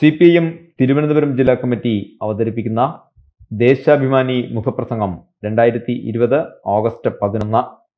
C P I M Thiruvananthapuram ജില്ലാ committee അവതരിപ്പിക്കുന്ന ദേശാഭിമാനി മുഖപ്രസംഗം രണ്ടായിരത്തി ഇരുപത് ഓഗസ്റ്റ് പതിനൊന്ന്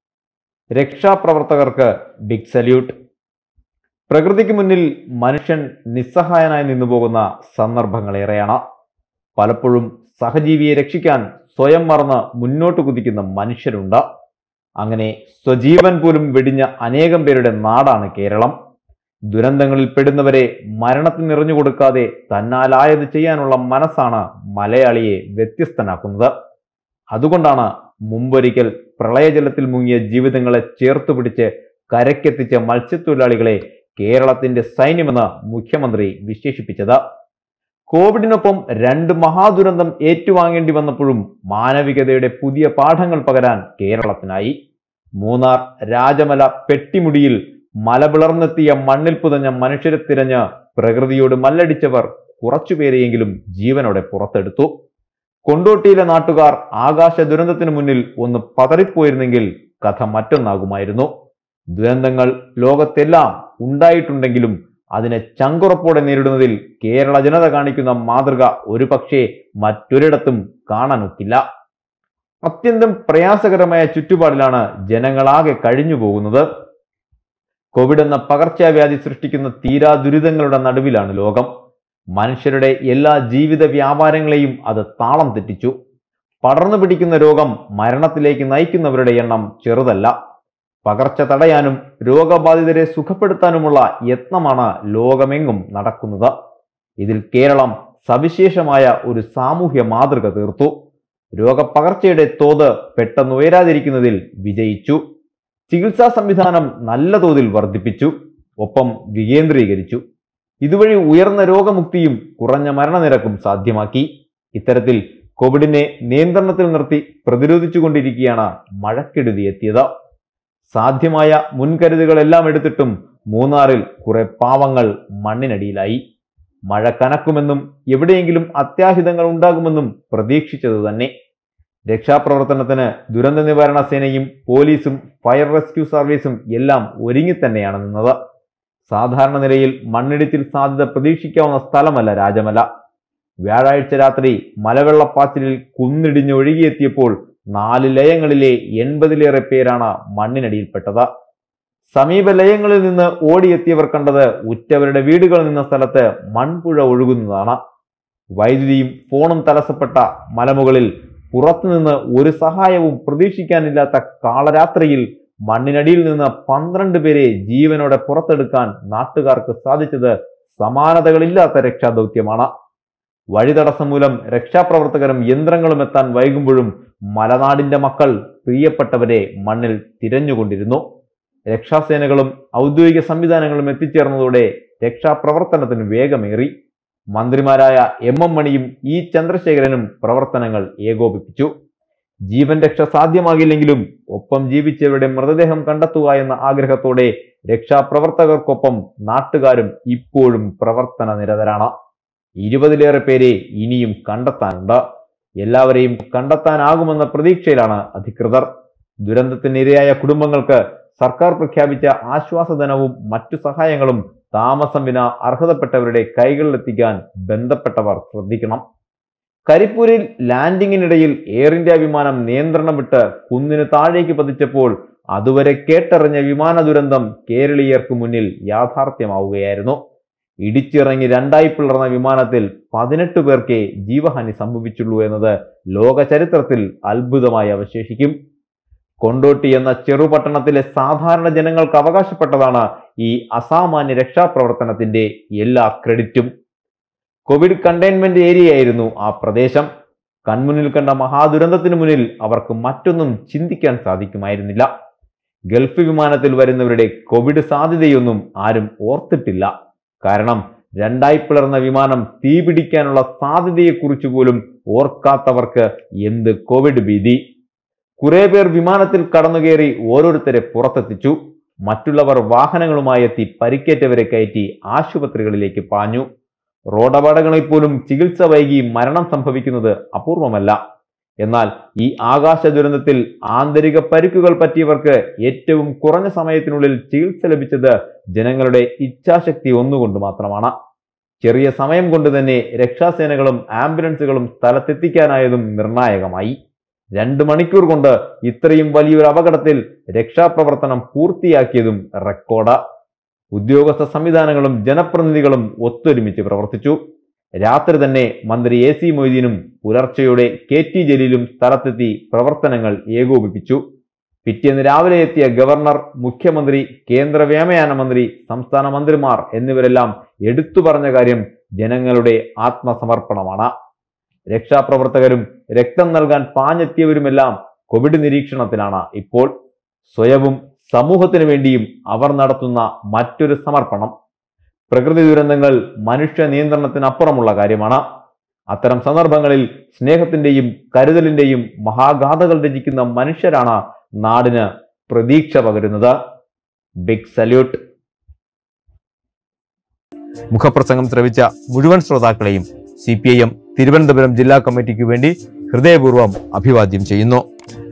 രക്ഷാപ്രവർത്തകർക്ക് ബിഗ് സല്യൂട്ട് പ്രകൃതിക്ക് മുന്നിൽ മനുഷ്യൻ നിസ്സഹായനായി നിന്നുപോകുന്ന സന്ദർഭങ്ങളേറെയാണ് പലപ്പോഴും സഹജീവിയെ രക്ഷിക്കാൻ സ്വയം മറന്ന് മുന്നോട്ട് കുതിക്കുന്ന മനുഷ്യരുണ്ട് അങ്ങനെ സ്വജീവൻ പോലും വെടിഞ്ഞ അനേകം പേരുടെ നാടാണ് കേരളം ദുരന്തങ്ങളിൽ പെടുന്നവരെ മരണത്തിന് എറിഞ്ഞു കൊടുക്കാതെ തന്നാലായത് ചെയ്യാനുള്ള മനസ്സാണ് മലയാളിയെ വ്യത്യസ്തനാക്കുന്നത് അതുകൊണ്ടാണ് മുമ്പൊരിക്കൽ പ്രളയജലത്തിൽ മുങ്ങിയ ജീവിതങ്ങളെ ചേർത്തു പിടിച്ച് കരക്കെത്തിച്ച മത്സ്യത്തൊഴിലാളികളെ കേരളത്തിന്റെ സൈന്യമെന്ന് മുഖ്യമന്ത്രി വിശേഷിപ്പിച്ചത് കോവിഡിനൊപ്പം രണ്ട് മഹാദുരന്തം ഏറ്റുവാങ്ങേണ്ടി വന്നപ്പോഴും മാനവികതയുടെ പുതിയ പാഠങ്ങൾ പകരാൻ കേരളത്തിനായി മൂന്നാർ രാജമല പെട്ടിമുടിയിൽ മലപിളർന്നെത്തിയ മണ്ണിൽ പുതഞ്ഞ മനുഷ്യരെ തിരഞ്ഞ് പ്രകൃതിയോട് മല്ലടിച്ചവർ കുറച്ചുപേരെയെങ്കിലും ജീവനോടെ പുറത്തെടുത്തു കൊണ്ടോട്ടിയിലെ നാട്ടുകാർ ആകാശ ദുരന്തത്തിന് മുന്നിൽ ഒന്ന് പതറിപ്പോയിരുന്നെങ്കിൽ കഥ മറ്റൊന്നാകുമായിരുന്നു ദുരന്തങ്ങൾ ലോകത്തെല്ലാം ഉണ്ടായിട്ടുണ്ടെങ്കിലും അതിനെ ചങ്കുറപ്പോടെ നേരിടുന്നതിൽ കേരള ജനത കാണിക്കുന്ന മാതൃക ഒരു പക്ഷേ മറ്റൊരിടത്തും കാണാനൊക്കില്ല അത്യന്തം പ്രയാസകരമായ ചുറ്റുപാടിലാണ് ജനങ്ങളാകെ കഴിഞ്ഞു പോകുന്നത് കോവിഡ് എന്ന പകർച്ചവ്യാധി സൃഷ്ടിക്കുന്ന തീരാ ദുരിതങ്ങളുടെ നടുവിലാണ് ലോകം മനുഷ്യരുടെ എല്ലാ ജീവിത വ്യാപാരങ്ങളെയും അത് താളം തെറ്റിച്ചു പടർന്നു പിടിക്കുന്ന രോഗം മരണത്തിലേക്ക് നയിക്കുന്നവരുടെ എണ്ണം ചെറുതല്ല പകർച്ച തടയാനും രോഗബാധിതരെ സുഖപ്പെടുത്താനുമുള്ള യത്നമാണ് ലോകമെങ്ങും നടക്കുന്നത് ഇതിൽ കേരളം സവിശേഷമായ ഒരു സാമൂഹ്യ മാതൃക തീർത്തു രോഗപ്പകർച്ചയുടെ തോത് പെട്ടെന്ന് ഉയരാതിരിക്കുന്നതിൽ വിജയിച്ചു ചികിത്സാ സംവിധാനം നല്ല തോതിൽ വർദ്ധിപ്പിച്ചു ഒപ്പം വികേന്ദ്രീകരിച്ചു ഇതുവഴി ഉയർന്ന രോഗമുക്തിയും കുറഞ്ഞ മരണനിരക്കും സാധ്യമാക്കി ഇത്തരത്തിൽ കോവിഡിനെ നിയന്ത്രണത്തിൽ നിർത്തി പ്രതിരോധിച്ചുകൊണ്ടിരിക്കുകയാണ് മഴക്കെടുതി എത്തിയത് സാധ്യമായ മുൻകരുതുകളെല്ലാം എടുത്തിട്ടും മൂന്നാറിൽ കുറെ പാവങ്ങൾ മണ്ണിനടിയിലായി മഴ കനക്കുമെന്നും എവിടെയെങ്കിലും അത്യാഹിതങ്ങൾ ഉണ്ടാകുമെന്നും പ്രതീക്ഷിച്ചത് തന്നെ രക്ഷാപ്രവർത്തനത്തിന് ദുരന്ത നിവാരണ സേനയും പോലീസും ഫയർ റെസ്ക്യൂ സർവീസും എല്ലാം ഒരുങ്ങി തന്നെയാണ് നിന്നത് സാധാരണ നിലയിൽ മണ്ണിടിച്ചിൽ സാധ്യത പ്രതീക്ഷിക്കാവുന്ന സ്ഥലമല്ല രാജമല വ്യാഴാഴ്ച രാത്രി മലവെള്ളപ്പാച്ചിലിൽ കുന്നിടിഞ്ഞൊഴുകിയെത്തിയപ്പോൾ നാല് ലയങ്ങളിലെ എൺപതിലേറെ പേരാണ് മണ്ണിനടിയിൽപ്പെട്ടത് സമീപ ലയങ്ങളിൽ നിന്ന് ഓടിയെത്തിയവർ കണ്ടത് ഉറ്റവരുടെ വീടുകൾ നിന്ന സ്ഥലത്ത് മൺപുഴ ഒഴുകുന്നതാണ് വൈദ്യുതിയും ഫോണും തടസ്സപ്പെട്ട മലമുകളിൽ പുറത്തുനിന്ന് ഒരു സഹായവും പ്രതീക്ഷിക്കാനില്ലാത്ത കാളരാത്രിയിൽ മണ്ണിനടിയിൽ നിന്ന് പന്ത്രണ്ട് പേരെ ജീവനോടെ പുറത്തെടുക്കാൻ നാട്ടുകാർക്ക് സാധിച്ചത് സമാനതകളില്ലാത്ത രക്ഷാദൗത്യമാണ് വഴിതടസ്സം മൂലം രക്ഷാപ്രവർത്തകരും യന്ത്രങ്ങളും എത്താൻ വൈകുമ്പോഴും മലനാടിന്റെ മക്കൾ പ്രിയപ്പെട്ടവരെ മണ്ണിൽ തിരഞ്ഞുകൊണ്ടിരുന്നു രക്ഷാസേനകളും ഔദ്യോഗിക സംവിധാനങ്ങളും എത്തിച്ചേർന്നതോടെ രക്ഷാപ്രവർത്തനത്തിന് വേഗമേറി മന്ത്രിമാരായ എം എം മണിയും ഇ ചന്ദ്രശേഖരനും പ്രവർത്തനങ്ങൾ ഏകോപിപ്പിച്ചു ജീവൻ രക്ഷ സാധ്യമാകില്ലെങ്കിലും ഒപ്പം ജീവിച്ചവരുടെ മൃതദേഹം കണ്ടെത്തുക എന്ന ആഗ്രഹത്തോടെ രക്ഷാപ്രവർത്തകർക്കൊപ്പം നാട്ടുകാരും ഇപ്പോഴും പ്രവർത്തന നിരതരാണ് ഇരുപതിലേറെ പേരെ ഇനിയും കണ്ടെത്താനുണ്ട് എല്ലാവരെയും കണ്ടെത്താനാകുമെന്ന പ്രതീക്ഷയിലാണ് അധികൃതർ ദുരന്തത്തിനിരയായ കുടുംബങ്ങൾക്ക് സർക്കാർ പ്രഖ്യാപിച്ച ആശ്വാസധനവും മറ്റു സഹായങ്ങളും താമസം വിന അർഹതപ്പെട്ടവരുടെ കൈകളിലെത്തിക്കാൻ ബന്ധപ്പെട്ടവർ ശ്രദ്ധിക്കണം കരിപ്പൂരിൽ ലാൻഡിങ്ങിനിടയിൽ എയർ ഇന്ത്യ വിമാനം നിയന്ത്രണം വിട്ട് കുന്നിന് താഴേക്ക് പതിച്ചപ്പോൾ അതുവരെ കേട്ടറിഞ്ഞ വിമാന ദുരന്തം കേരളീയർക്ക് മുന്നിൽ യാഥാർത്ഥ്യമാവുകയായിരുന്നു ഇടിച്ചിറങ്ങി രണ്ടായി പിളർന്ന വിമാനത്തിൽ പതിനെട്ട് പേർക്കേ ജീവഹാനി സംഭവിച്ചുള്ളൂ എന്നത് ലോക ചരിത്രത്തിൽ അത്ഭുതമായി അവശേഷിക്കും കൊണ്ടോട്ടി എന്ന ചെറുപട്ടണത്തിലെ സാധാരണ ജനങ്ങൾക്ക് അവകാശപ്പെട്ടതാണ് ഈ അസാമാന്യ രക്ഷാപ്രവർത്തനത്തിന്റെ എല്ലാ ക്രെഡിറ്റും കോവിഡ് കണ്ടെയ്ൻമെന്റ് ഏരിയയായിരുന്നു ആ പ്രദേശം കൺമുന്നിൽ കണ്ട മഹാദുരന്തത്തിന് മുന്നിൽ അവർക്ക് മറ്റൊന്നും ചിന്തിക്കാൻ സാധിക്കുമായിരുന്നില്ല ഗൾഫ് വിമാനത്തിൽ വരുന്നവരുടെ കോവിഡ് സാധ്യതയൊന്നും ആരും ഓർത്തിട്ടില്ല കാരണം രണ്ടായി പിളർന്ന വിമാനം തീപിടിക്കാനുള്ള സാധ്യതയെക്കുറിച്ച് പോലും ഓർക്കാത്തവർക്ക് എന്ത് കോവിഡ് ഭീതി കുറെ പേർ വിമാനത്തിൽ കടന്നുകയറി ഓരോരുത്തരെ പുറത്തെത്തിച്ചു മറ്റുള്ളവർ വാഹനങ്ങളുമായി എത്തി പരിക്കേറ്റവരെ കയറ്റി ആശുപത്രികളിലേക്ക് പാഞ്ഞു റോഡപകടങ്ങളിൽ പോലും ചികിത്സ വൈകി മരണം സംഭവിക്കുന്നത് അപൂർവമല്ല എന്നാൽ ഈ ആകാശ ദുരന്തത്തിൽ ആന്തരിക പരിക്കുകൾ പറ്റിയവർക്ക് ഏറ്റവും കുറഞ്ഞ സമയത്തിനുള്ളിൽ ചികിത്സ ലഭിച്ചത് ജനങ്ങളുടെ ഇച്ഛാശക്തി ഒന്നുകൊണ്ട് മാത്രമാണ് ചെറിയ സമയം കൊണ്ട് തന്നെ രക്ഷാസേനകളും ആംബുലൻസുകളും സ്ഥലത്തെത്തിക്കാനായതും നിർണായകമായി രണ്ട് മണിക്കൂർ കൊണ്ട് ഇത്രയും വലിയൊരു അപകടത്തിൽ രക്ഷാപ്രവർത്തനം പൂർത്തിയാക്കിയതും റെക്കോർഡ് ഉദ്യോഗസ്ഥ സംവിധാനങ്ങളും ജനപ്രതിനിധികളും ഒത്തൊരുമിച്ച് പ്രവർത്തിച്ചു രാത്രി തന്നെ മന്ത്രി എ സി മൊയ്തീനും പുലർച്ചെയോടെ കെ ടി ജലീലും സ്ഥലത്തെത്തി പ്രവർത്തനങ്ങൾ ഏകോപിപ്പിച്ചു പിറ്റേന്ന് രാവിലെ എത്തിയ ഗവർണർ മുഖ്യമന്ത്രി കേന്ദ്ര വ്യോമയാന മന്ത്രി സംസ്ഥാന മന്ത്രിമാർ എന്നിവരെല്ലാം എടുത്തു പറഞ്ഞ കാര്യം ജനങ്ങളുടെ ആത്മസമർപ്പണമാണ് രക്ഷാപ്രവർത്തകരും രക്തം നൽകാൻ പാഞ്ഞെത്തിയവരുമെല്ലാം കോവിഡ് നിരീക്ഷണത്തിലാണ് ഇപ്പോൾ സ്വയവും സമൂഹത്തിനു വേണ്ടിയും അവർ നടത്തുന്ന മറ്റൊരു സമർപ്പണം പ്രകൃതി ദുരന്തങ്ങൾ മനുഷ്യ നിയന്ത്രണത്തിനപ്പുറമുള്ള കാര്യമാണ് അത്തരം സന്ദർഭങ്ങളിൽ സ്നേഹത്തിന്റെയും കരുതലിന്റെയും മഹാഗാഥകൾ രചിക്കുന്ന മനുഷ്യരാണ് നാടിന് പ്രതീക്ഷ പകരുന്നത് ബിഗ് സല്യൂട്ട് മുഖപ്രസംഗം ശ്രവിച്ച മുഴുവൻ ശ്രോതാക്കളെയും C P I M Thiruvananthapuram ജില്ലാ കമ്മിറ്റിക്ക് വേണ്ടി ഹൃദയപൂർവ്വം അഭിവാദ്യം ചെയ്യുന്നു